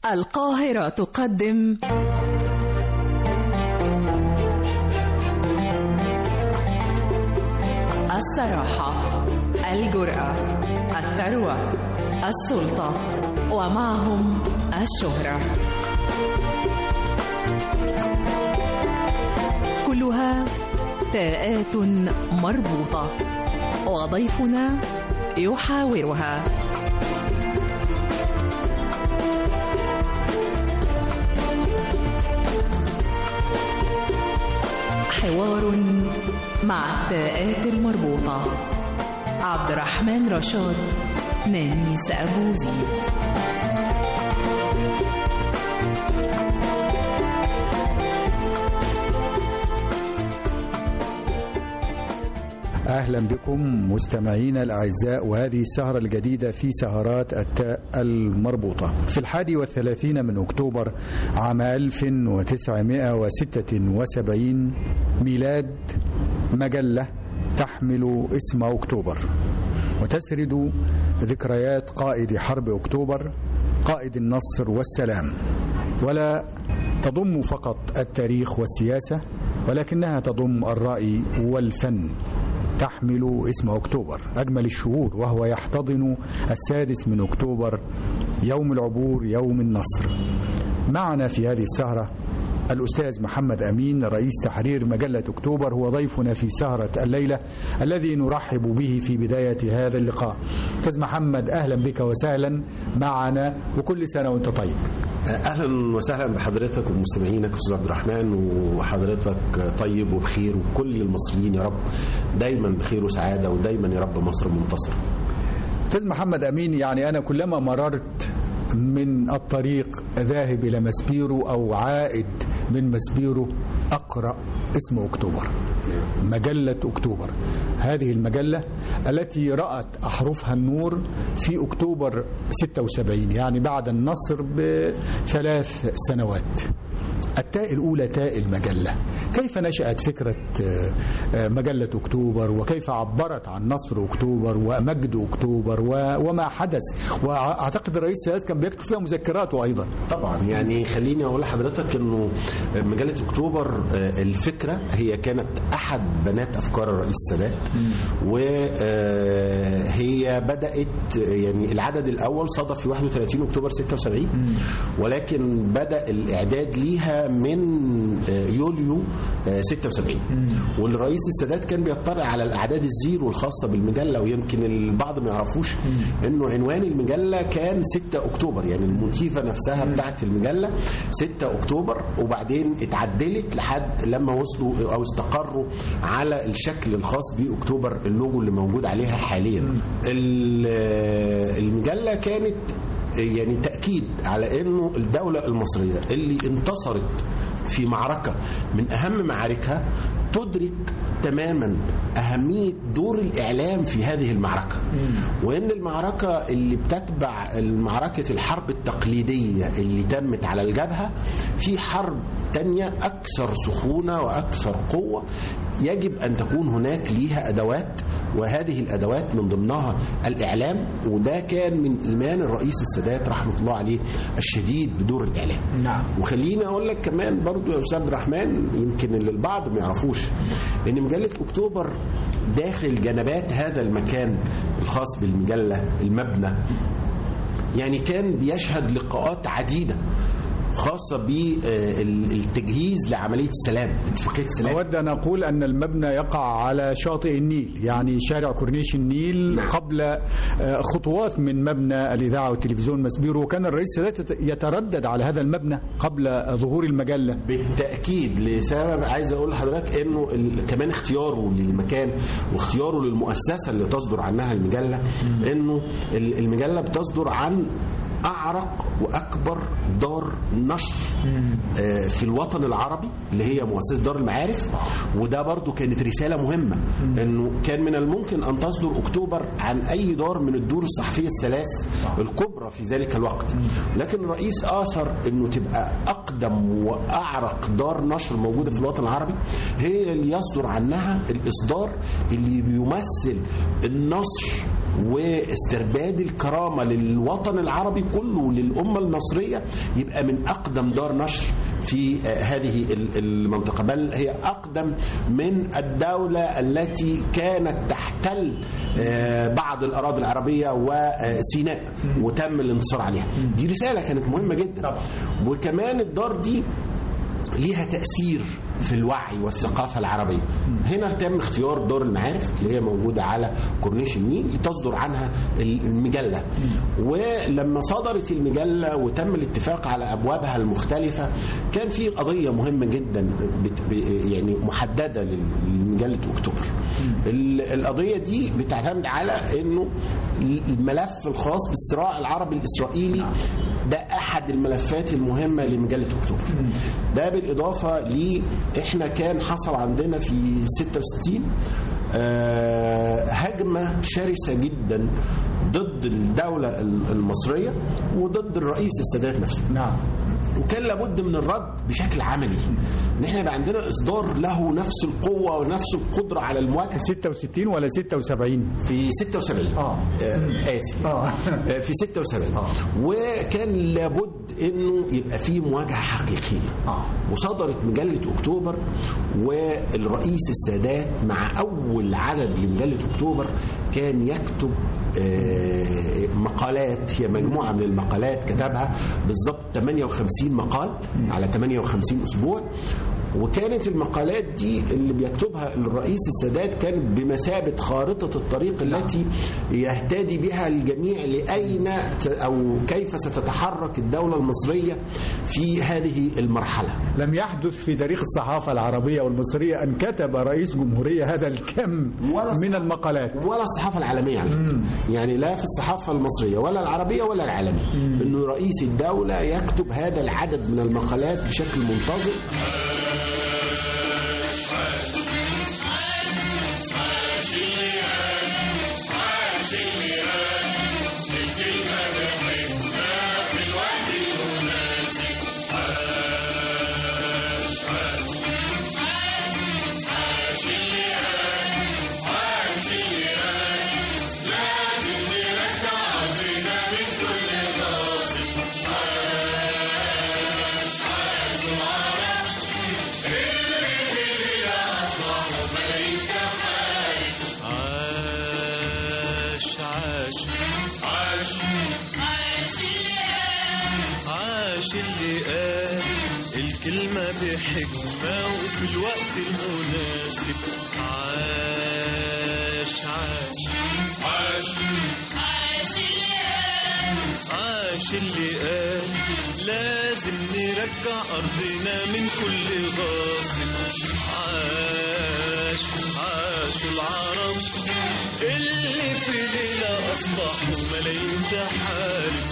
القاهرة تقدم الصراحة الجرأة الثروة السلطة ومعهم الشهرة كلها تاءات مربوطة وضيفنا يحاورها حوار مع التاءات المربوطة عبد الرحمن رشاد نانيس أبو زيد أهلا بكم مستمعينا الأعزاء وهذه السهرة الجديدة في سهرات التاء المربوطة في الحادي والثلاثين من أكتوبر عام 1976 ميلاد مجلة تحمل اسم أكتوبر وتسرد ذكريات قائد حرب أكتوبر قائد النصر والسلام ولا تضم فقط التاريخ والسياسة ولكنها تضم الرأي والفن تحمل اسم أكتوبر أجمل الشهور وهو يحتضن السادس من أكتوبر يوم العبور يوم النصر معنا في هذه السهرة الأستاذ محمد أمين رئيس تحرير مجلة أكتوبر هو ضيفنا في سهرة الليلة الذي نرحب به في بداية هذا اللقاء أستاذ محمد أهلا بك وسهلا معنا وكل سنة وأنت طيب اهلا وسهلا بحضرتك ومستمعينك استاذ عبد الرحمن وحضرتك طيب وبخير وكل المصريين يا رب دايما بخير وسعاده ودايما يا رب مصر منتصره. أستاذ محمد أمين يعني أنا كلما مررت من الطريق ذاهب إلى مسبيرو أو عائد من مسبيرو أقرأ اسم أكتوبر مجلة أكتوبر هذه المجلة التي رأت أحرفها النور في أكتوبر 76 يعني بعد النصر بثلاث سنوات التاء الأولى تاء المجلة كيف نشأت فكرة مجلة أكتوبر وكيف عبرت عن نصر أكتوبر ومجد أكتوبر وما حدث وأعتقد الرئيس السادات كان بيكتب فيها مذكراته أيضا طبعا يعني خليني أقول لحضرتك أنه مجلة أكتوبر الفكرة هي كانت أحد بنات أفكار الرئيس السادات وهي بدأت يعني العدد الأول صدف في 31 أكتوبر 76 ولكن بدأ الإعداد ليها من يوليو 76 والرئيس السادات كان بيطلع على الاعداد الزيرو الخاصه بالمجله ويمكن البعض ما يعرفوش انه عنوان المجله كان 6 اكتوبر يعني الموتيفه نفسها بتاعت المجله 6 اكتوبر وبعدين اتعدلت لحد لما وصلوا او استقروا على الشكل الخاص باكتوبر اللوجو اللي موجود عليها حاليا المجله كانت يعني تأكيد على أنه الدولة المصرية اللي انتصرت في معركة من أهم معاركها تدرك تماما أهمية دور الإعلام في هذه المعركة وأن المعركة اللي بتتبع معركة الحرب التقليدية اللي تمت على الجبهة في حرب تانية أكثر سخونة وأكثر قوة يجب أن تكون هناك ليها أدوات وهذه الأدوات من ضمنها الإعلام وده كان من إيمان الرئيس السادات رحمة الله عليه الشديد بدور الإعلام نعم. وخليني أقول لك كمان برضو يا أستاذ عبد الرحمن يمكن اللي البعض ما يعرفوش إن مجلة أكتوبر داخل جنبات هذا المكان الخاص بالمجلة المبنى يعني كان بيشهد لقاءات عديدة خاصة بالتجهيز لعملية السلام اتفاقية السلام أود أن أقول أن المبنى يقع على شاطئ النيل يعني شارع كورنيش النيل نعم. قبل خطوات من مبنى الإذاعة والتلفزيون مسبيرو وكان الرئيس السادات يتردد على هذا المبنى قبل ظهور المجلة بالتأكيد لسبب عايز أقول لحضرتك إنه ال- كمان اختياره للمكان واختياره للمؤسسة اللي تصدر عنها المجلة إنه ال- المجلة بتصدر عن أعرق وأكبر دار نشر آه، في الوطن العربي اللي هي مؤسسة دار المعارف وده برضو كانت رسالة مهمة إنه كان من الممكن أن تصدر أكتوبر عن أي دار من الدور الصحفية الثلاث الكبرى في ذلك الوقت لكن الرئيس آثر إنه تبقى أقدم وأعرق دار نشر موجودة في الوطن العربي هي اللي يصدر عنها الإصدار اللي بيمثل النصر واسترداد الكرامه للوطن العربي كله وللامه المصريه يبقى من اقدم دار نشر في آه، هذه ال- المنطقه بل هي اقدم من الدوله التي كانت تحتل آه، بعض الاراضي العربيه وسيناء وتم الانتصار عليها دي رساله كانت مهمه جدا وكمان الدار دي ليها تأثير في الوعي والثقافة العربية هنا تم اختيار دار المعارف اللي هي موجودة على كورنيش النيل تصدر عنها المجلة ولما صدرت المجلة وتم الاتفاق على أبوابها المختلفة كان في قضية مهمة جدا بت ب- يعني محددة لمجلة أكتوبر ال- القضية دي بتعتمد على أنه الملف الخاص بالصراع العربي الإسرائيلي ده احد الملفات المهمه لمجله اكتوبر ده بالاضافه ل احنا كان حصل عندنا في 66 آه، هجمه شرسه جدا ضد الدوله المصريه وضد الرئيس السادات نفسه نعم وكان لابد من الرد بشكل عملي ان احنا يبقى عندنا اصدار له نفس القوه ونفس القدره على المواجهه 66 ولا 76 في 76 آه. آه، اسف اه آه، في 76 وكان لابد انه يبقى في مواجهه حقيقيه آه. وصدرت مجله اكتوبر والرئيس السادات مع اول عدد لمجله اكتوبر كان يكتب آه، مقالات هي مجموعه من المقالات كتبها بالظبط 58 مقال على 58 اسبوع وكانت المقالات دي اللي بيكتبها الرئيس السادات كانت بمثابة خارطة الطريق التي يهتدي بها الجميع لأين ت- أو كيف ستتحرك الدولة المصرية في هذه المرحلة لم يحدث في تاريخ الصحافة العربية والمصرية أن كتب رئيس جمهورية هذا الكم ولا من المقالات ولا الصحافة العالمية على فكرة يعني لا في الصحافة المصرية ولا العربية ولا العالمية أنه رئيس الدولة يكتب هذا العدد من المقالات بشكل منتظم عاش عاش عاش اللي قال الكلمة بحكمة وفي الوقت المناسب عاش عاش عاش اللي قال لازم نرجع أرضنا من كل غاصب عاش عاش العرب اللي في ليلة أصبحوا ملايين تحارب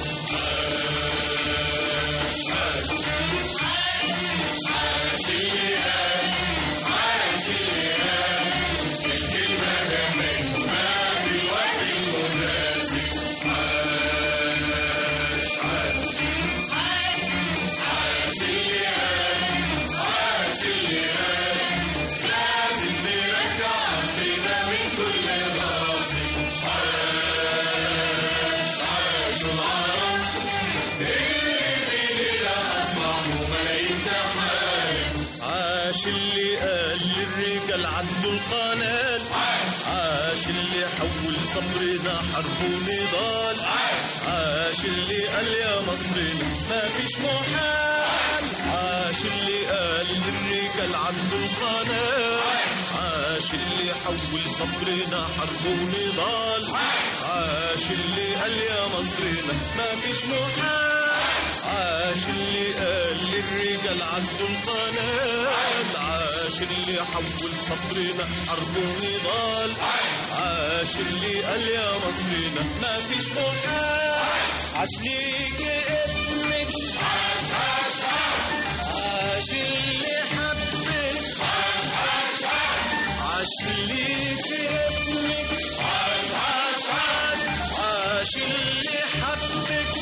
عاش اللي قال للرجال عدوا القنال عاش اللي حول صبرنا حرب ونضال عاش اللي قال يا مصرنا ما فيش محال عاش اللي قال للرجال عدوا القنال عاش اللي حول صبرنا حرب ونضال عاش اللي قال يا مصرنا ما فيش محال عاش اللي قال للرجال عدوا القناة عاش اللي حول صبرنا حرب ونضال عاش اللي قال يا مصرنا ما فيش محال عاش ليك ابنك عاش عاش عاش اللي حبك عاش عاش عاش ليك ابنك عاش عاش عاش عاش اللي حبك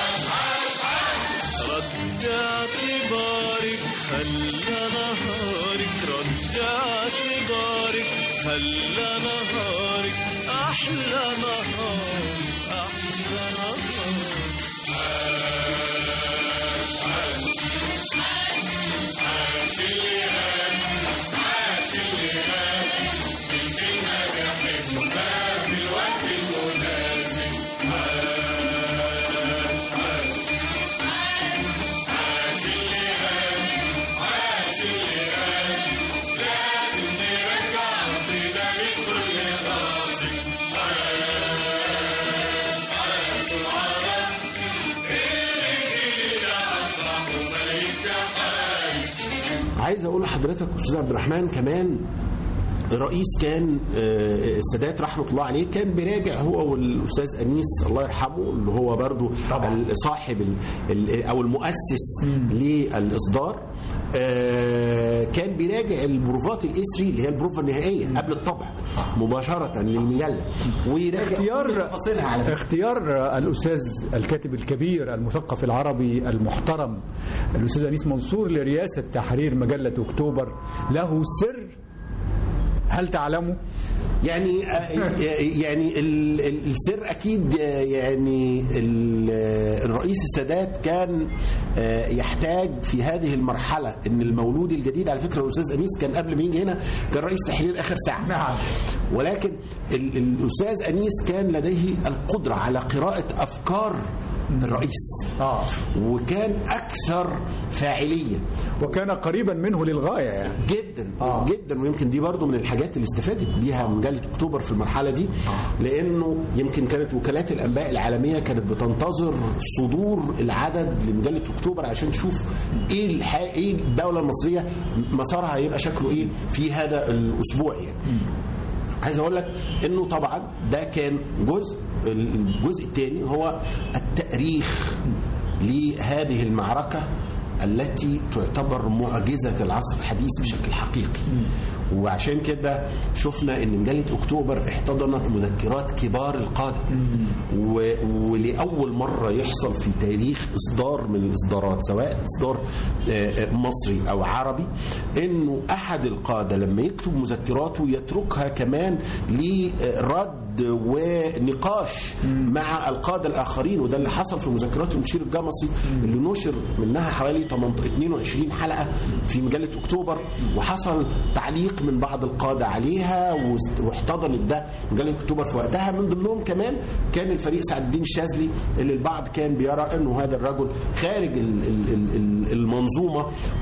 رد اعتبارك خلى نهارك رد اعتبارك خلى نهارك احلى نهار وعايز اقول لحضرتك استاذ عبد الرحمن كمان الرئيس كان آه، السادات رحمه الله عليه كان بيراجع هو والاستاذ انيس الله يرحمه اللي هو برضو ال- صاحب ال- ال- او المؤسس للاصدار آه، كان بيراجع البروفات الاسري اللي هي البروفه النهائيه قبل الطبع مباشره للمجله ويراجع كل اختيار تفاصيلها على فكرة. اختيار الاستاذ الكاتب الكبير المثقف العربي المحترم الاستاذ انيس منصور لرئاسه تحرير مجله اكتوبر له سر هل تعلمه؟ يعني يعني ال- ال- السر اكيد يعني ال- الرئيس السادات كان يحتاج في هذه المرحله ان المولود الجديد على فكره الاستاذ انيس كان قبل ما يجي هنا كان رئيس تحرير اخر ساعه نعم. ولكن ال- الاستاذ انيس كان لديه القدره على قراءه افكار الرئيس اه وكان اكثر فاعليه وكان قريبا منه للغايه يعني جدا آه. آه. جدا ويمكن دي برضو من الحاجات اللي استفادت بيها مجله اكتوبر في المرحله دي لانه يمكن كانت وكالات الانباء العالميه كانت بتنتظر صدور العدد لمجله اكتوبر عشان تشوف ايه الح... ايه الدوله المصريه مسارها هيبقى شكله ايه في هذا الاسبوع يعني عايز اقول لك انه طبعا ده كان جزء الجزء الثاني هو التاريخ لهذه المعركه التي تعتبر معجزه العصر الحديث بشكل حقيقي وعشان كده شفنا ان مجله اكتوبر احتضنت مذكرات كبار القاده و... ولاول مره يحصل في تاريخ اصدار من الاصدارات سواء اصدار آه، آه، مصري او عربي انه احد القاده لما يكتب مذكراته يتركها كمان لرد ونقاش مع القاده الاخرين وده اللي حصل في مذكرات المشير الجمصي اللي نشر منها حوالي 18 22 حلقه في مجله اكتوبر وحصل تعليق من بعض القاده عليها واست- واحتضنت ده مجله اكتوبر في وقتها من ضمنهم كمان كان الفريق سعد الدين الشاذلي اللي البعض كان بيرى انه هذا الرجل خارج ال- ال- ال- ال- المنظومه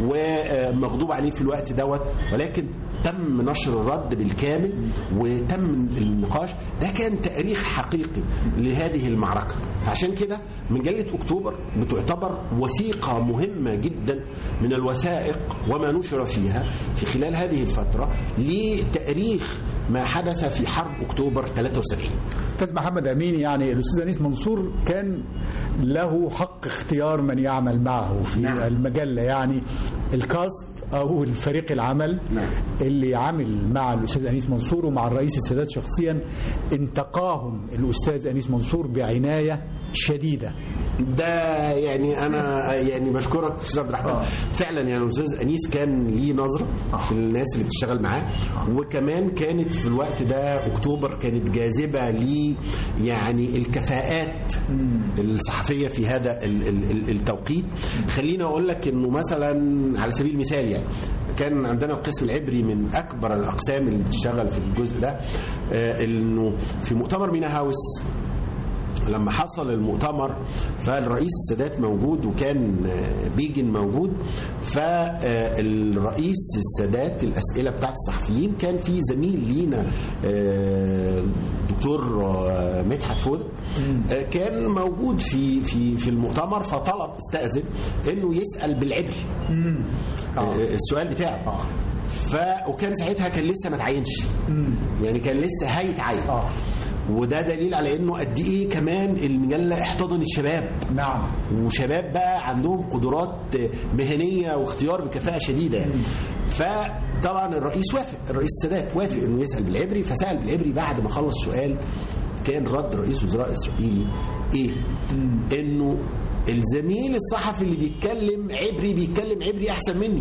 ومغضوب عليه في الوقت دوت ولكن تم نشر الرد بالكامل وتم النقاش ده كان تاريخ حقيقي لهذه المعركة عشان كده مجلة أكتوبر بتعتبر وثيقة مهمة جدا من الوثائق وما نشر فيها في خلال هذه الفترة لتاريخ ما حدث في حرب أكتوبر 73 استاذ محمد امين يعني الاستاذ انيس منصور كان له حق اختيار من يعمل معه في نعم. المجله يعني الكاست او الفريق العمل نعم. اللي عمل مع الاستاذ انيس منصور ومع الرئيس السادات شخصيا انتقاهم الاستاذ انيس منصور بعنايه شديده ده يعني انا يعني بشكرك استاذ عبد الرحمن آه. فعلا يعني الاستاذ انيس كان ليه نظره في الناس اللي بتشتغل معاه وكمان كانت في الوقت ده اكتوبر كانت جاذبه ل يعني الكفاءات الصحفيه في هذا ال- ال- ال- التوقيت خليني اقول لك انه مثلا على سبيل المثال يعني كان عندنا القسم العبري من اكبر الاقسام اللي بتشتغل في الجزء ده آه، انه في مؤتمر مينا هاوس لما حصل المؤتمر فالرئيس السادات موجود وكان آه، بيجن موجود فالرئيس السادات الأسئلة بتاعت الصحفيين كان في زميل لينا آه، دكتور آه، مدحت فود آه، كان موجود في في في المؤتمر فطلب استأذن انه يسأل بالعبري آه، السؤال بتاعه ف وكان ساعتها كان لسه ما تعينش يعني كان لسه هيتعين اه وده دليل على انه قد ايه كمان المجله احتضنت شباب نعم وشباب بقى عندهم قدرات مهنيه واختيار بكفاءه شديده يعني فطبعا الرئيس وافق الرئيس السادات وافق انه يسال بالعبري فسال بالعبري بعد ما خلص السؤال كان رد رئيس وزراء اسرائيلي ايه؟ انه الزميل الصحفي اللي بيتكلم عبري بيتكلم عبري احسن مني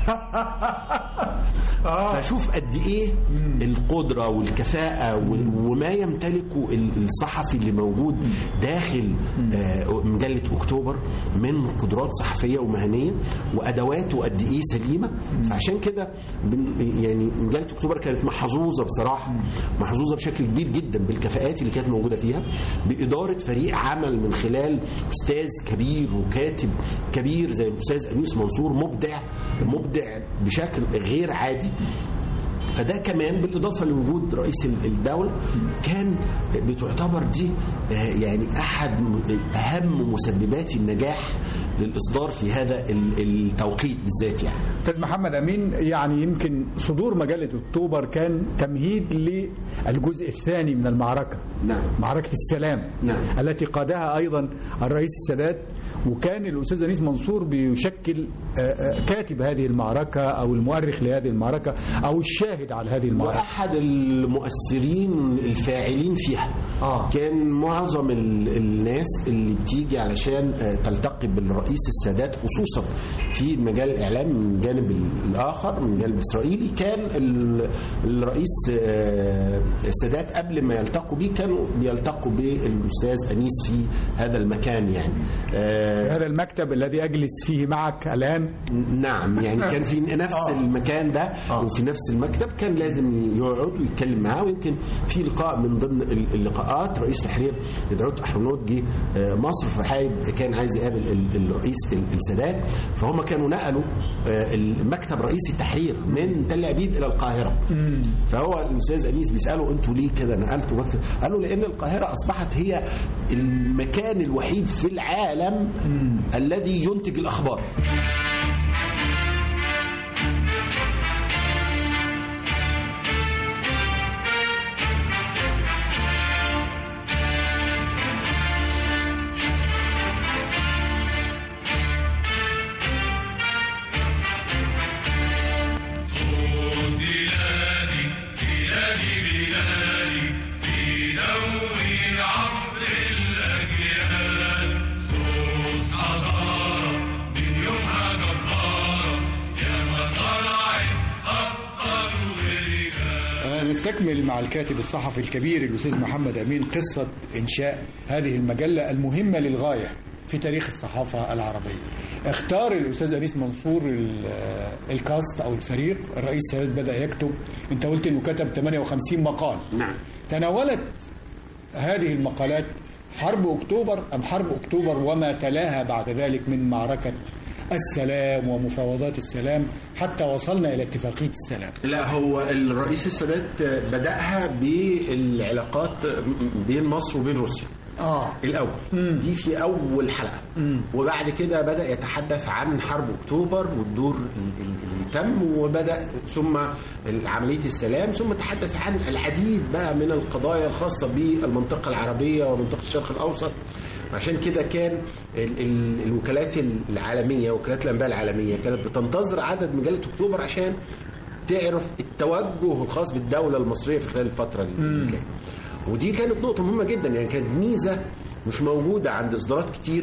فشوف قد ايه القدره والكفاءه وال- وما يمتلكه ال- الصحفي اللي موجود داخل آه، مجله اكتوبر من قدرات صحفيه ومهنيه وادواته قد ايه سليمه فعشان كده بن- يعني مجله اكتوبر كانت محظوظه بصراحه محظوظه بشكل كبير جدا بالكفاءات اللي كانت موجوده فيها باداره فريق عمل من خلال استاذ كبير وكاتب كبير زي الاستاذ انيس منصور مبدع مبدع بشكل غير عادي فده كمان بالاضافه لوجود رئيس الدوله كان بتعتبر دي آه، يعني احد م- اهم مسببات النجاح للاصدار في هذا ال- التوقيت بالذات يعني استاذ محمد امين يعني يمكن صدور مجله اكتوبر كان تمهيد للجزء الثاني من المعركه نعم معركه السلام نعم. التي قادها ايضا الرئيس السادات وكان الاستاذ انيس منصور بيشكل آه، آه، كاتب هذه المعركه او المؤرخ لهذه المعركه او الشاهد على هذه المعركه واحد المؤثرين الفاعلين فيها آه. كان معظم ال- الناس اللي بتيجي علشان آه، تلتقي بالرئيس السادات خصوصا في مجال الاعلام من الجانب الاخر من الجانب الاسرائيلي كان ال- الرئيس آه، السادات قبل ما يلتقوا بيه كانوا بيلتقوا بالاستاذ انيس في هذا المكان يعني آه، هذا المكتب الذي اجلس فيه معك الان نعم يعني كان في نفس آه. المكان ده آه. وفي نفس المكتب كان لازم يقعد ويتكلم معاه ويمكن في لقاء من ضمن ال- اللقاءات رئيس تحرير دعوت احرنوت جه آه، مصر فحايب كان عايز يقابل ال- الرئيس ال- السادات فهم كانوا نقلوا آه، المكتب رئيس التحرير من تل ابيب الى القاهره فهو الاستاذ انيس بيساله انتوا ليه كده نقلتوا مكتب قالوا لان القاهره اصبحت هي المكان الوحيد في العالم الذي ينتج الاخبار نستكمل مع الكاتب الصحفي الكبير الأستاذ محمد أمين قصة إنشاء هذه المجلة المهمة للغاية في تاريخ الصحافة العربية اختار الأستاذ أنيس منصور ال- الكاست أو الفريق الرئيس السادات بدأ يكتب أنت قلت أنه كتب 58 مقال نعم تناولت هذه المقالات حرب أكتوبر أم حرب أكتوبر وما تلاها بعد ذلك من معركة السلام ومفاوضات السلام حتى وصلنا إلى اتفاقية السلام لا هو الرئيس السادات بدأها بالعلاقات بين مصر وبين روسيا آه الأول مم. دي في أول حلقة مم. وبعد كده بدأ يتحدث عن حرب أكتوبر والدور ال- ال- اللي تم وبدأ ثم عملية السلام ثم تحدث عن العديد بقى من القضايا الخاصة بالمنطقة العربية ومنطقة الشرق الأوسط عشان كده كان ال ال الوكالات العالمية وكالات الأنباء العالمية كانت بتنتظر عدد مجلة أكتوبر عشان تعرف التوجه الخاص بالدولة المصرية في خلال الفترة اللي جاية ودي كانت نقطة مهمة جدا يعني كانت ميزة مش موجودة عند إصدارات كتير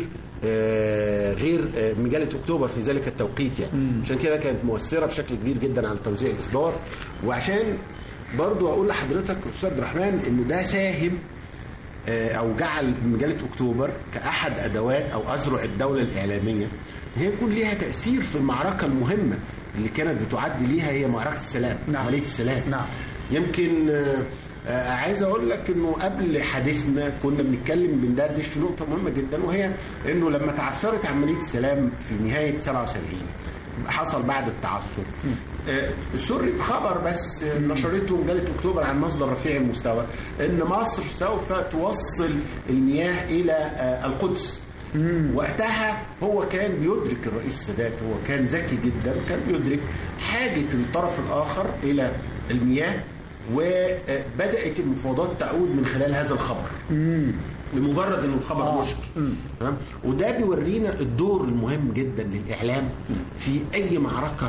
آه، غير آه، مجلة أكتوبر في ذلك التوقيت يعني عشان كده كانت مؤثرة بشكل كبير جدا على توزيع الإصدار وعشان برضو أقول لحضرتك أستاذ عبد الرحمن إنه ده ساهم آه، او جعل مجله اكتوبر كاحد ادوات او اذرع الدوله الاعلاميه هي يكون ليها تاثير في المعركه المهمه اللي كانت بتعد ليها هي معركه السلام نعم. عمليه السلام نعم. يمكن آه، آه، عايز اقول لك انه قبل حديثنا كنا بنتكلم بندردش في نقطه مهمه جدا وهي انه لما تعثرت عمليه السلام في نهايه 77 حصل بعد التعثر آه، سرب خبر بس نشرته مجله اكتوبر عن مصدر رفيع المستوى ان مصر سوف توصل المياه الى آه، القدس وقتها هو كان بيدرك الرئيس السادات هو كان ذكي جدا كان بيدرك حاجة الطرف الآخر إلى المياه وبدأت المفاوضات تعود من خلال هذا الخبر لمجرد ان الخبر آه. نشر تمام وده بيورينا الدور المهم جدا للاعلام في اي معركه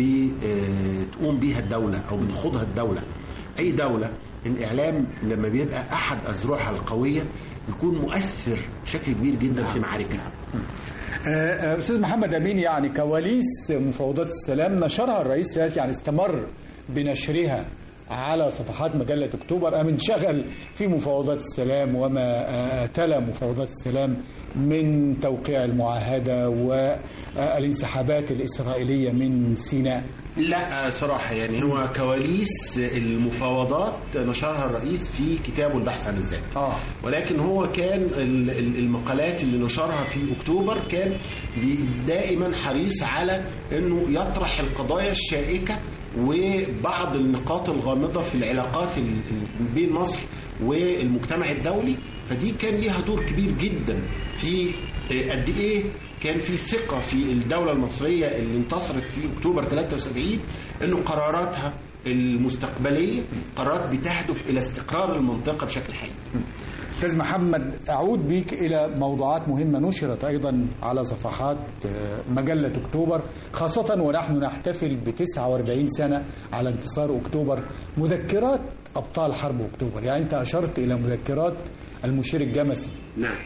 بتقوم بيها الدوله او بتخوضها الدوله اي دوله الاعلام لما بيبقى احد اذرعها القويه بيكون مؤثر بشكل كبير جدا في معاركها آه، آه، أستاذ محمد أمين يعني كواليس مفاوضات السلام نشرها الرئيس السادات يعني استمر بنشرها على صفحات مجلة أكتوبر أم انشغل في مفاوضات السلام وما آه، تلا مفاوضات السلام من توقيع المعاهدة والانسحابات الإسرائيلية من سيناء لا صراحة يعني هو كواليس المفاوضات نشرها الرئيس في كتابه البحث عن الذات آه. ولكن هو كان ال- ال- المقالات اللي نشرها في أكتوبر كان بي- دائما حريص على أنه يطرح القضايا الشائكة وبعض النقاط الغامضة في العلاقات ال- ال- بين مصر والمجتمع الدولي فدي كان ليها دور كبير جدا في آه، قد ايه كان في ثقة في الدولة المصرية اللي انتصرت في أكتوبر 73 أنه قراراتها المستقبلية قرارات بتهدف إلى استقرار المنطقة بشكل حقيقي أستاذ محمد أعود بك إلى موضوعات مهمة نشرت أيضا على صفحات آه، مجلة أكتوبر خاصة ونحن نحتفل ب 49 سنة على انتصار أكتوبر مذكرات أبطال حرب أكتوبر يعني أنت أشرت إلى مذكرات المشير الجمسي نعم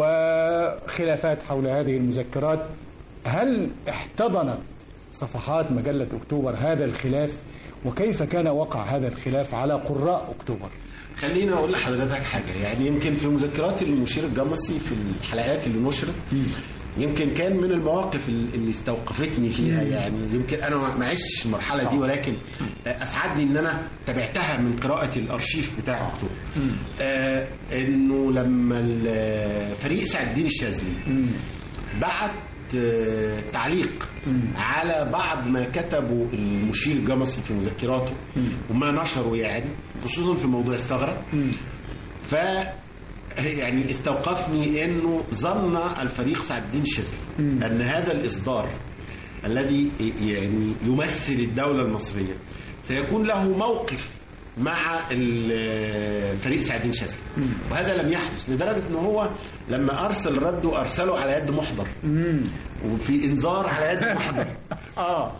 وخلافات حول هذه المذكرات هل احتضنت صفحات مجلة أكتوبر هذا الخلاف وكيف كان وقع هذا الخلاف على قراء أكتوبر خليني اقول لحضرتك حاجه يعني يمكن في مذكرات المشير الجمسي في الحلقات اللي نشرت يمكن كان من المواقف اللي استوقفتني فيها يعني يمكن انا ما عشتش المرحله دي ولكن اسعدني ان انا تابعتها من قراءه الارشيف بتاع اكتوبر آه انه لما ال- فريق سعد الدين الشاذلي بعت آه، تعليق على بعض ما كتبه المشير الجمسي في مذكراته وما نشره يعني خصوصا في موضوع استغرب ف يعني استوقفني انه ظن الفريق سعد الدين الشاذلي ان هذا الاصدار الذي يعني يمثل الدوله المصريه سيكون له موقف مع ال- فريق سعد الدين الشاذلي وهذا لم يحدث لدرجه ان هو لما ارسل رده ارسله على يد محضر وفي انذار على يد محضر اه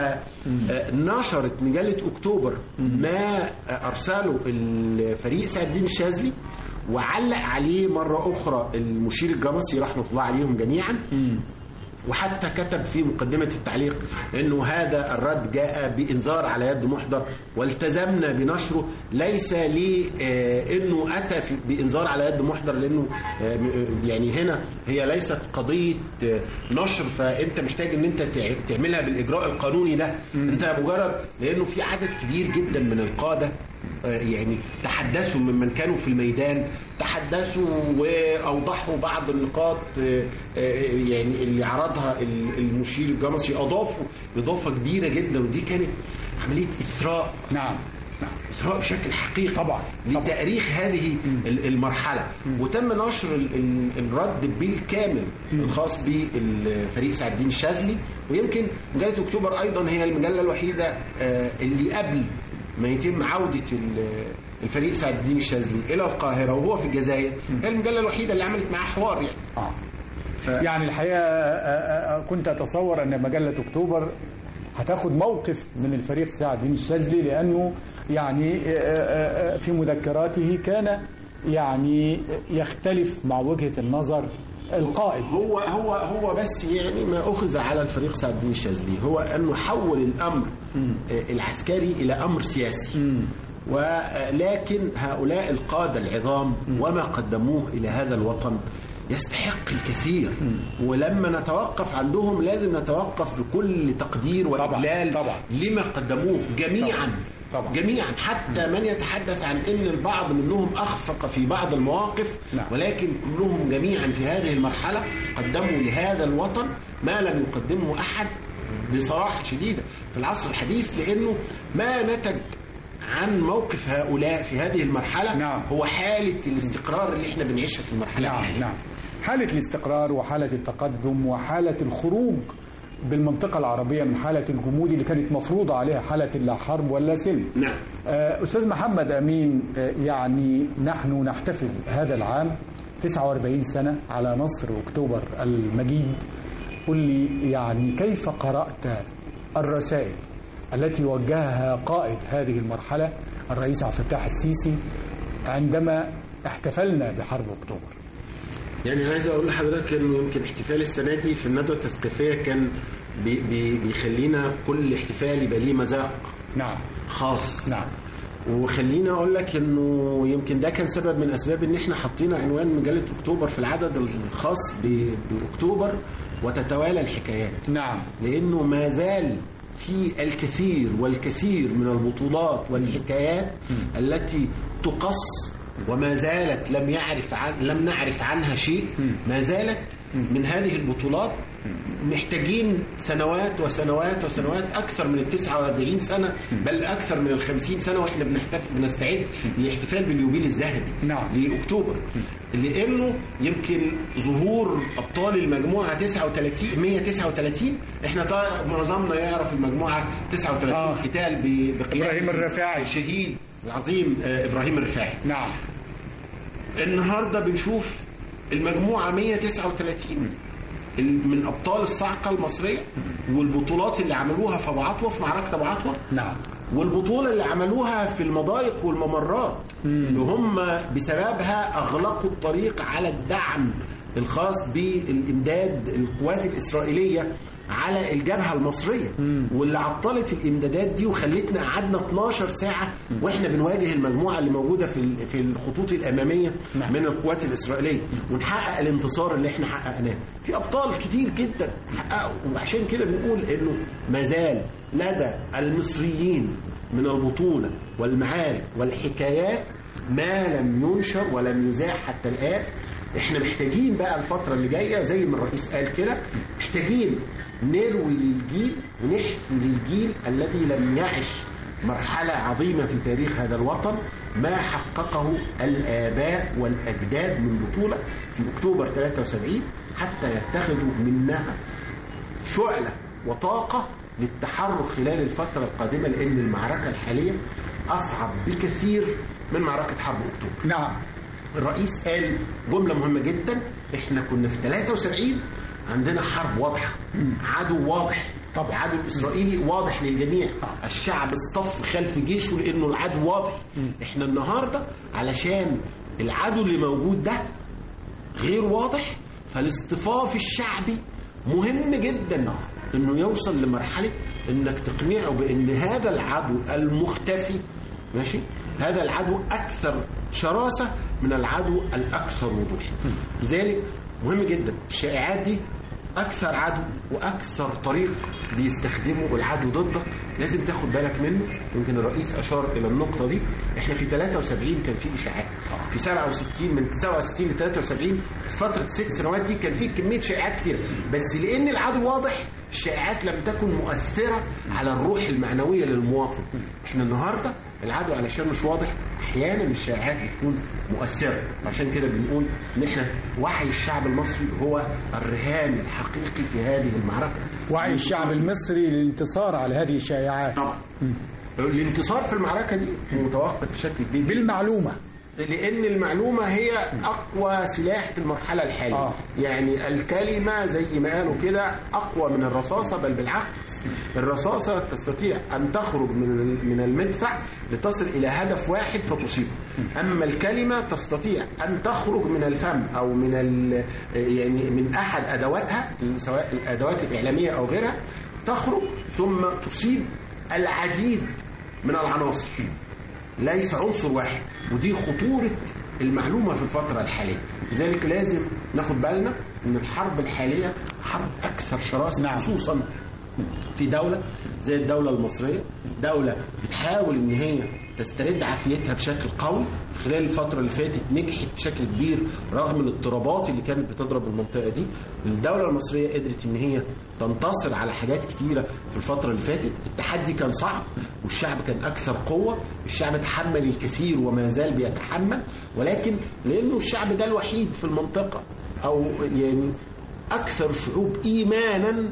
فنشرت مجله اكتوبر ما ارسله الفريق سعد الدين الشاذلي وعلق عليه مره اخرى المشير الجمسي رحمه الله عليهم جميعا وحتى كتب في مقدمة التعليق أنه هذا الرد جاء بإنذار على يد محضر والتزمنا بنشره ليس لأنه أتى في- بإنذار على يد محضر لأنه آه، م- يعني هنا هي ليست قضية آه، نشر فأنت محتاج أن أنت تع- تعملها بالإجراء القانوني ده أنت مجرد لأنه في عدد كبير جدا من القادة آه، يعني تحدثوا ممن كانوا في الميدان تحدثوا واوضحوا بعض النقاط آه، آه، يعني اللي عرضها ال- المشير الجمسي اضافوا اضافه كبيره جدا ودي كانت عمليه اثراء نعم نعم اثراء بشكل حقيقي طبعا، طبعا. لتاريخ هذه ال- المرحله وتم نشر ال- ال- الرد بالكامل الخاص بالفريق سعد الدين الشاذلي ويمكن مجله اكتوبر ايضا هي المجله الوحيده آه، اللي قبل ما يتم عوده ال- الفريق سعد الدين الشاذلي الى القاهره وهو في الجزائر هي المجله الوحيده اللي عملت معاه حوار يعني آه. ف... يعني الحقيقة آه، آه، كنت أتصور أن مجلة أكتوبر هتاخد موقف من الفريق سعد الدين الشاذلي لأنه يعني آه، آه، آه، في مذكراته كان يعني يختلف مع وجهة النظر القائد هو هو هو بس يعني ما اخذ على الفريق سعد الدين الشاذلي هو انه حول الامر آه، العسكري الى امر سياسي ولكن هؤلاء القادة العظام وما قدموه إلى هذا الوطن يستحق الكثير ولما نتوقف عندهم لازم نتوقف بكل تقدير وإجلال طبعا. لما قدموه جميعا طبعا. جميعا حتى من يتحدث عن ان البعض منهم اخفق في بعض المواقف نعم. ولكن كلهم جميعا في هذه المرحله قدموا لهذا الوطن ما لم يقدمه احد بصراحه شديده في العصر الحديث لانه ما نتج عن موقف هؤلاء في هذه المرحله نعم. هو حاله الاستقرار اللي احنا بنعيشها في المرحله نعم الحالية. نعم حالة الاستقرار وحالة التقدم وحالة الخروج بالمنطقة العربية من حالة الجمود اللي كانت مفروضة عليها حالة اللا حرب ولا سلم نعم آه، أستاذ محمد أمين آه، يعني نحن نحتفل هذا العام 49 سنة على نصر أكتوبر المجيد قل لي يعني كيف قرأت الرسائل التي وجهها قائد هذه المرحلة الرئيس عبد الفتاح السيسي عندما احتفلنا بحرب أكتوبر يعني عايز اقول لحضرتك انه يمكن احتفال السنه دي في الندوه التثقيفيه كان بي بي بيخلينا كل احتفال يبقى ليه مذاق نعم خاص نعم وخليني اقول لك انه يمكن ده كان سبب من اسباب ان احنا حطينا عنوان مجله اكتوبر في العدد الخاص ب- باكتوبر وتتوالى الحكايات نعم لانه ما زال في الكثير والكثير من البطولات والحكايات التي تقص وما زالت لم يعرف عن لم نعرف عنها شيء ما زالت من هذه البطولات محتاجين سنوات وسنوات وسنوات اكثر من ال 49 سنه بل اكثر من ال 50 سنه واحنا بنحتفل بنستعد للاحتفال باليوبيل الذهبي نعم. لاكتوبر لانه يمكن ظهور ابطال المجموعه 39 139 احنا طا- معظمنا يعرف المجموعه 39 آه. قتال ب- بقياده إبراهيم الرفاعي. الشهيد العظيم آه، ابراهيم الرفاعي نعم النهارده بنشوف المجموعه 139 ال- من ابطال الصاعقه المصريه والبطولات اللي عملوها في ابو عطوه في معركه ابو عطوه نعم والبطوله اللي عملوها في المضايق والممرات اللي هم بسببها اغلقوا الطريق على الدعم الخاص بالامداد القوات الاسرائيليه على الجبهه المصريه واللي عطلت الامدادات دي وخلتنا قعدنا 12 ساعه واحنا بنواجه المجموعه اللي موجوده في ال- في الخطوط الاماميه نعم. من القوات الاسرائيليه ونحقق الانتصار اللي احنا حققناه في ابطال كتير جدا حققوا وعشان كده بنقول انه ما زال لدى المصريين من البطوله والمعارك والحكايات ما لم ينشر ولم يذاع حتى الان احنا محتاجين بقى الفترة اللي جاية زي ما الرئيس قال كده محتاجين نروي للجيل ونحكي للجيل الذي لم يعش مرحلة عظيمة في تاريخ هذا الوطن ما حققه الآباء والأجداد من بطولة في أكتوبر 73 حتى يتخذوا منها شعلة وطاقة للتحرك خلال الفترة القادمة لأن المعركة الحالية أصعب بكثير من معركة حرب أكتوبر نعم الرئيس قال جملة مهمة جدا احنا كنا في 73 عندنا حرب واضحة عدو واضح طب العدو الإسرائيلي واضح للجميع الشعب اصطف خلف جيشه لأنه العدو واضح احنا النهاردة علشان العدو اللي موجود ده غير واضح فالاصطفاف الشعبي مهم جدا انه يوصل لمرحله انك تقنعه بان هذا العدو المختفي ماشي هذا العدو اكثر شراسه من العدو الاكثر وضوحا لذلك مهم جدا الشائعات دي اكثر عدو واكثر طريق بيستخدمه العدو ضدك لازم تاخد بالك منه يمكن الرئيس اشار الى النقطه دي احنا في 73 كان في اشاعات في 67 من 67 ل 73 في فتره الست سنوات دي كان في كميه شائعات كتير بس لان العدو واضح الشائعات لم تكن مؤثره على الروح المعنويه للمواطن احنا النهارده العدو علشان مش واضح احيانا الشائعات بتكون مؤثره عشان كده بنقول ان احنا وعي الشعب المصري هو الرهان الحقيقي في هذه المعركه وعي الشعب المصري للانتصار على هذه الشائعات طبعا الانتصار في المعركه دي متوقف بشكل كبير جداً. بالمعلومة لان المعلومه هي اقوى سلاح في المرحله الحاليه آه. يعني الكلمه زي ما قالوا كده اقوى من الرصاصه بل بالعكس الرصاصه تستطيع ان تخرج من من المدفع لتصل الى هدف واحد فتصيبه اما الكلمه تستطيع ان تخرج من الفم او من ال- يعني من احد ادواتها سواء الادوات الاعلاميه او غيرها تخرج ثم تصيب العديد من العناصر ليس عنصر واحد ودي خطورة المعلومة في الفترة الحالية لذلك لازم ناخد بالنا ان الحرب الحالية حرب اكثر شراسة نعم. خصوصا في دولة زي الدولة المصرية دولة بتحاول ان هي تسترد عافيتها بشكل قوي في خلال الفترة اللي فاتت نجحت بشكل كبير رغم الاضطرابات اللي كانت بتضرب المنطقة دي الدولة المصرية قدرت ان هي تنتصر على حاجات كتيرة في الفترة اللي فاتت التحدي كان صعب والشعب كان أكثر قوة الشعب تحمل الكثير وما زال بيتحمل ولكن لأنه الشعب ده الوحيد في المنطقة أو يعني أكثر شعوب إيمانا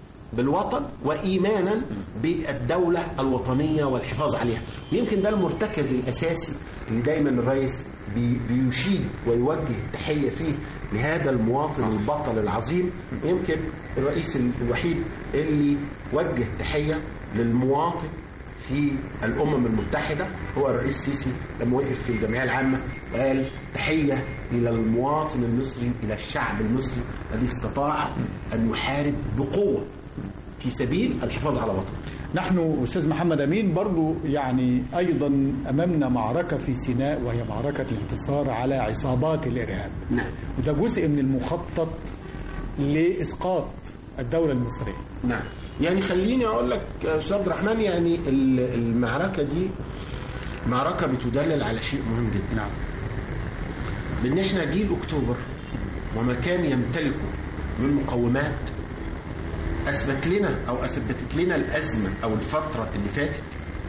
بالوطن وإيمانا بالدولة الوطنية والحفاظ عليها ويمكن ده المرتكز الأساسي اللي دايما الرئيس بي- بيشيد ويوجه التحية فيه لهذا المواطن البطل العظيم ويمكن الرئيس الوحيد اللي وجه تحية للمواطن في الأمم المتحدة هو الرئيس السيسي لما وقف في الجمعية العامة قال تحية إلى المواطن المصري إلى الشعب المصري الذي استطاع أن يحارب بقوة في سبيل الحفاظ على وطنه نحن أستاذ محمد أمين برضو يعني أيضا أمامنا معركة في سيناء وهي معركة الانتصار على عصابات الإرهاب نعم وده جزء من المخطط لإسقاط الدولة المصرية نعم يعني خليني أقول لك يا أستاذ عبد الرحمن يعني ال- المعركة دي معركة بتدلل على شيء مهم جدا نعم لأن إحنا جيل أكتوبر وما كان يمتلكه من مقومات اثبت لنا او اثبتت لنا الازمه او الفتره اللي فاتت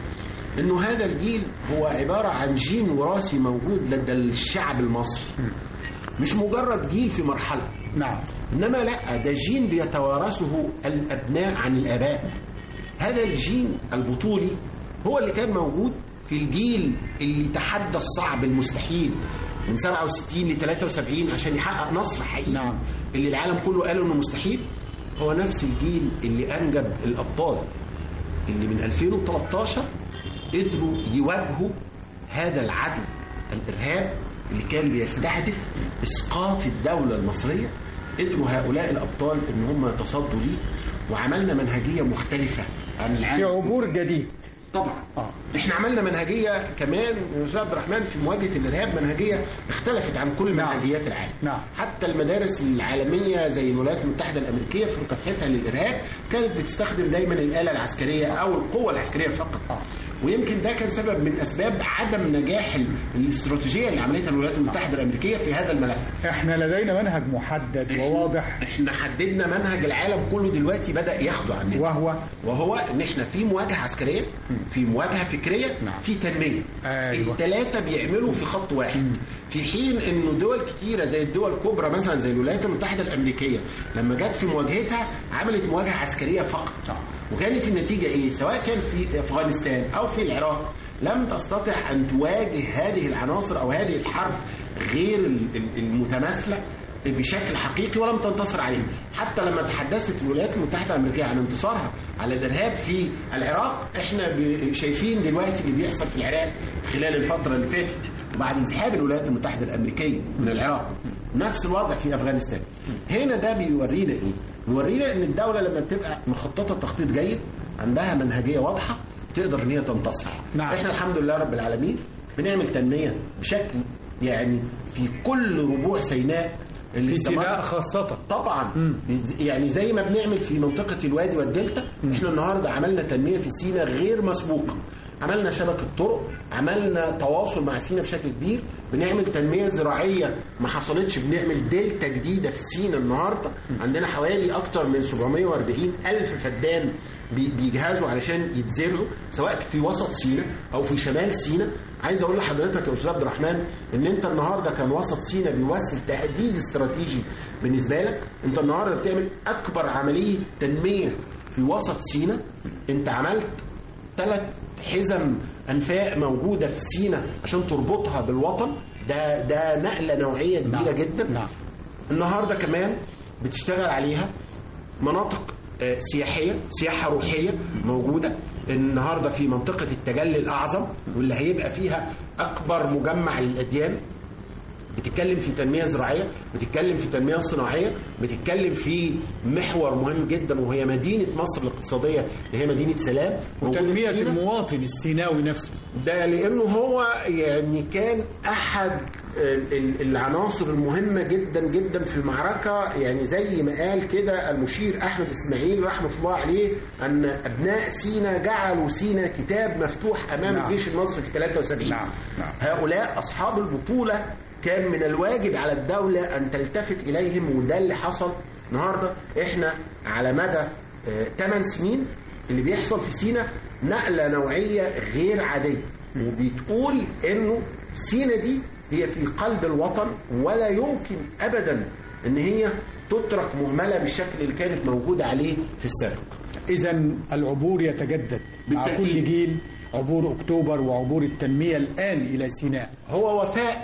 انه هذا الجيل هو عباره عن جين وراثي موجود لدى الشعب المصري مش مجرد جيل في مرحله نعم انما لا ده جين بيتوارثه الابناء عن الاباء هذا الجين البطولي هو اللي كان موجود في الجيل اللي تحدى الصعب المستحيل من 67 ل 73 عشان يحقق نصر حقيقي نعم. اللي العالم كله قال انه مستحيل هو نفس الجيل اللي انجب الابطال اللي من 2013 قدروا يواجهوا هذا العدو الارهاب اللي كان بيستهدف اسقاط الدوله المصريه قدروا هؤلاء الابطال ان هم يتصدوا ليه وعملنا منهجيه مختلفه عن في العالم عبور جديد طبعا آه. احنا عملنا منهجيه كمان يا استاذ عبد الرحمن في مواجهه الارهاب منهجيه اختلفت عن كل نعم. منهجيات العالم نعم. حتى المدارس العالميه زي الولايات المتحده الامريكيه في مكافحتها للارهاب كانت بتستخدم دايما الاله العسكريه او القوه العسكريه فقط آه. ويمكن ده كان سبب من اسباب عدم نجاح ال- الاستراتيجيه اللي عملتها الولايات المتحده الامريكيه في هذا الملف احنا لدينا منهج محدد وواضح احنا حددنا منهج العالم كله دلوقتي بدا ياخده عننا وهو وهو ان احنا في مواجهه عسكريه في مواجهه فكريه نعم. في تنميه أيوة. الثلاثه بيعملوا في خط واحد في حين انه دول كتيره زي الدول الكبرى مثلا زي الولايات المتحده الامريكيه لما جت في مواجهتها عملت مواجهه عسكريه فقط نعم. وكانت النتيجه ايه سواء كان في افغانستان او في العراق لم تستطع ان تواجه هذه العناصر او هذه الحرب غير ال- ال- المتماثله بشكل حقيقي ولم تنتصر عليه حتى لما تحدثت الولايات المتحده الامريكيه عن انتصارها على الارهاب في العراق احنا ب- شايفين دلوقتي اللي بيحصل في العراق خلال الفتره اللي فاتت وبعد انسحاب الولايات المتحده الامريكيه من العراق نفس الوضع في افغانستان هنا ده بيورينا ايه بيورينا ان الدوله لما بتبقى مخططه تخطيط جيد عندها منهجيه واضحه تقدر ان هي تنتصر نعم. احنا الحمد لله رب العالمين بنعمل تنميه بشكل يعني في كل ربوع سيناء اللي في استمر- سيناء خاصة طبعا مم. يعني زي ما بنعمل في منطقة الوادي والدلتا احنا النهاردة عملنا تنمية في سينا غير مسبوقة عملنا شبكة طرق عملنا تواصل مع سينا بشكل كبير بنعمل تنمية زراعية ما حصلتش بنعمل دلتا جديدة في سينا النهاردة عندنا حوالي أكتر من 740 ألف فدان بي- بيجهزوا علشان يتزرعوا سواء في وسط سينا أو في شمال سينا عايز اقول لحضرتك يا استاذ عبد الرحمن ان انت النهارده كان وسط سينا بيمثل تهديد استراتيجي بالنسبه لك انت النهارده بتعمل اكبر عمليه تنميه في وسط سينا انت عملت ثلاث حزم انفاق موجوده في سينا عشان تربطها بالوطن ده ده نقله نوعيه كبيره نعم. جدا نعم النهارده كمان بتشتغل عليها مناطق آه، سياحيه سياحه روحيه موجوده النهارده في منطقه التجلي الاعظم واللي هيبقى فيها اكبر مجمع للاديان بتتكلم في تنميه زراعيه بتتكلم في تنميه صناعيه بتتكلم في محور مهم جدا وهي مدينه مصر الاقتصاديه اللي هي مدينه سلام موجودة في وتنمية سينا. المواطن السيناوي نفسه ده لانه هو يعني كان احد ال- ال- العناصر المهمه جدا جدا في المعركه يعني زي ما قال كده المشير احمد اسماعيل رحمه الله عليه ان ابناء سينا جعلوا سينا كتاب مفتوح امام نعم. الجيش المصري في 73 نعم، نعم. هؤلاء اصحاب البطوله كان من الواجب على الدوله ان تلتفت اليهم وده اللي حصل النهارده احنا على مدى 8 سنين اللي بيحصل في سينا نقله نوعيه غير عاديه وبتقول انه سينا دي هي في قلب الوطن ولا يمكن ابدا ان هي تترك مهمله بالشكل اللي كانت موجوده عليه في السابق إذا العبور يتجدد مع بالتأكيد. كل جيل عبور أكتوبر وعبور التنمية الآن إلى سيناء هو وفاء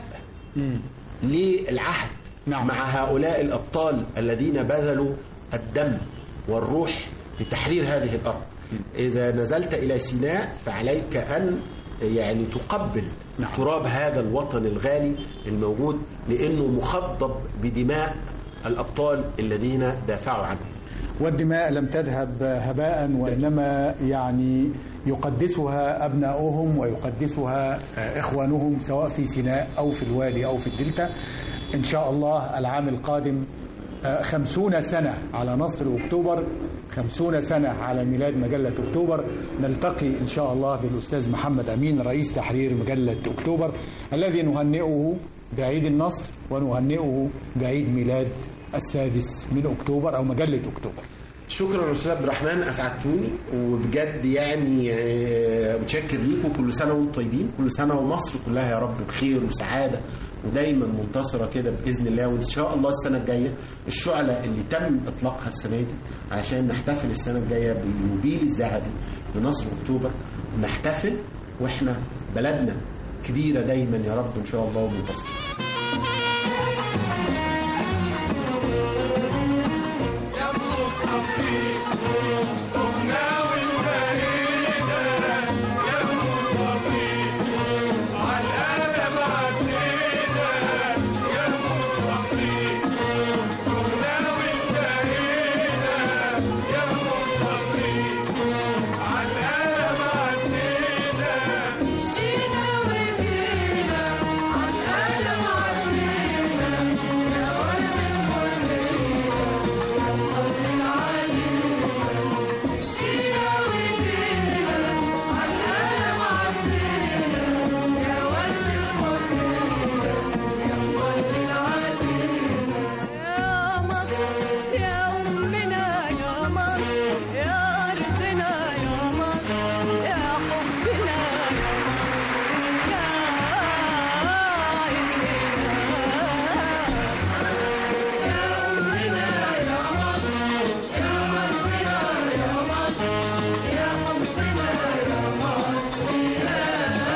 للعهد نعم. مع هؤلاء الأبطال الذين بذلوا الدم والروح لتحرير هذه الأرض إذا نزلت إلى سيناء فعليك أن يعني تقبل نعم. تراب هذا الوطن الغالي الموجود لأنه مخضب بدماء الأبطال الذين دافعوا عنه والدماء لم تذهب هباء وإنما يعني يقدسها أبناؤهم ويقدسها إخوانهم سواء في سيناء أو في الوادي أو في الدلتا إن شاء الله العام القادم خمسون سنة على نصر أكتوبر خمسون سنة على ميلاد مجلة أكتوبر نلتقي إن شاء الله بالأستاذ محمد أمين رئيس تحرير مجلة أكتوبر الذي نهنئه بعيد النصر ونهنئه بعيد ميلاد السادس من أكتوبر أو مجلة أكتوبر شكرا استاذ عبد الرحمن اسعدتوني وبجد يعني آه، متشكر ليكم كل سنه وانتم طيبين كل سنه ومصر كلها يا رب بخير وسعاده ودايما منتصره كده باذن الله وان شاء الله السنه الجايه الشعله اللي تم اطلاقها السنه دي عشان نحتفل السنه الجايه باليوبيل الذهبي لنصر اكتوبر نحتفل واحنا بلدنا كبيره دايما يا رب ان شاء الله ومنتصره يا مصر يا أمنا يا مصر يا أرضنا يا مصر يا حبنا يا عيشنا يا أمنا يا مصر يا أرضنا يا مصر يا حبنا يا مصر يا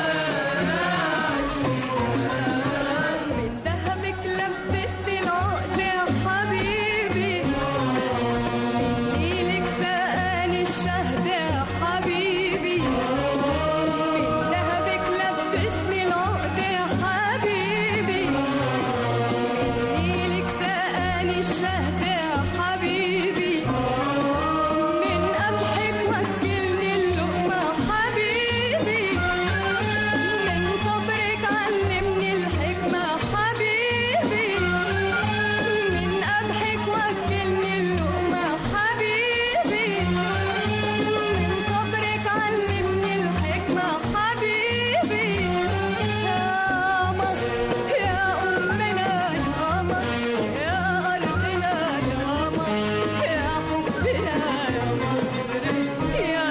عيشنا من ذهبك لبست العقد يا حبيبي من نيلك سقاني الشهد يا حبيبي من ذهبك لبسني العقد يا حبيبي من نيلك سقاني الشهد يا حبيبي من قمحك وكلني اللقمة حبيبي من صبرك علمني الحكمة حبيبي من قمحك وكلني اللقمة حبيبي من صبرك علمني الحكمة حبيبي يا مصر يا أمنا يا مصر يا أرضنا يا مصر يا حبنا يا مصر يا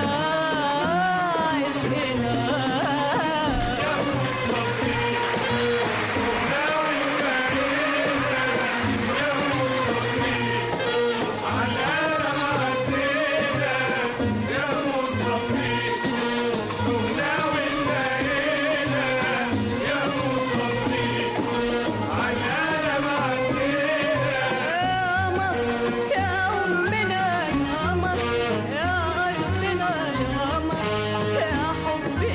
عشقنا يا مصر يا أمنا يا مصر يا أرضنا يا مصر يا حبنا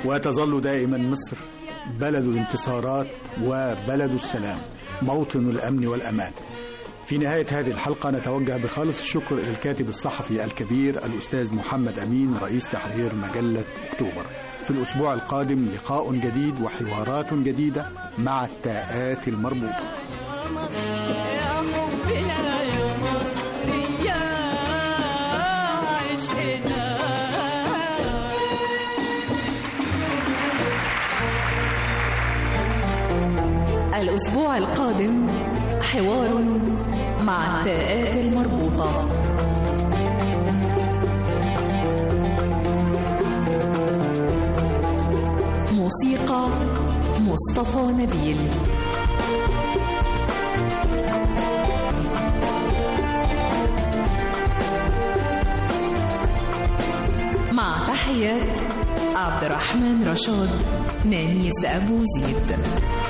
وتظل دائما مصر بلد الانتصارات وبلد السلام موطن الأمن والأمان في نهاية هذه الحلقة نتوجه بخالص الشكر إلى الكاتب الصحفي الكبير الأستاذ محمد أمين رئيس تحرير مجلة أكتوبر في الأسبوع القادم لقاء جديد وحوارات جديدة مع التاءات المربوطة يا حبنا يا مصر يا عشقنا الأسبوع القادم حوار مع التاءات المربوطة موسيقى مصطفى نبيل مع تحيات عبد الرحمن رشاد نانيس أبو زيد